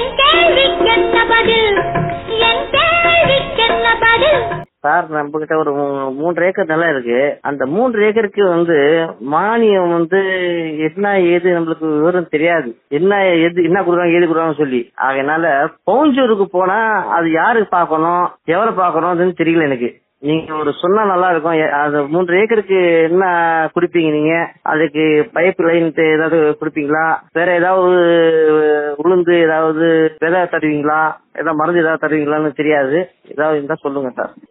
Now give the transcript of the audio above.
என் கேள்விக்கென்ன பதில் என் கேள்விக்கென்ன பதில் சார் நம்ம கிட்ட ஒரு மூ- மூன்று ஏக்கர் நிலம் இருக்கு அந்த மூன்று ஏக்கருக்கு வந்து மானியம் வந்து என்ன ஏது நம்மளுக்கு விவரம் தெரியாது என்ன எது என்ன கொடுக்குறாங்க ஏது கொடுக்குறாங்க சொல்லி அதனால பவுஞ்சூருக்கு போனா அது யாருக்கு பார்க்கணும் எவ்வளவு பார்க்கணும்னு தெரியல எனக்கு நீங்க ஒரு சொன்னா நல்லா இருக்கும் எ- அது மூன்று ஏக்கருக்கு என்ன குடிப்பீங்க நீங்க அதுக்கு பைப் லைன் ஏதாவது குடிப்பீங்களா வேற ஏதாவது உளுந்து ஏதாவது விதை தருவீங்களா ஏதாவது மருந்து ஏதாவது தருவீங்களான்னு தெரியாது ஏதாவது இருந்தா சொல்லுங்க சார்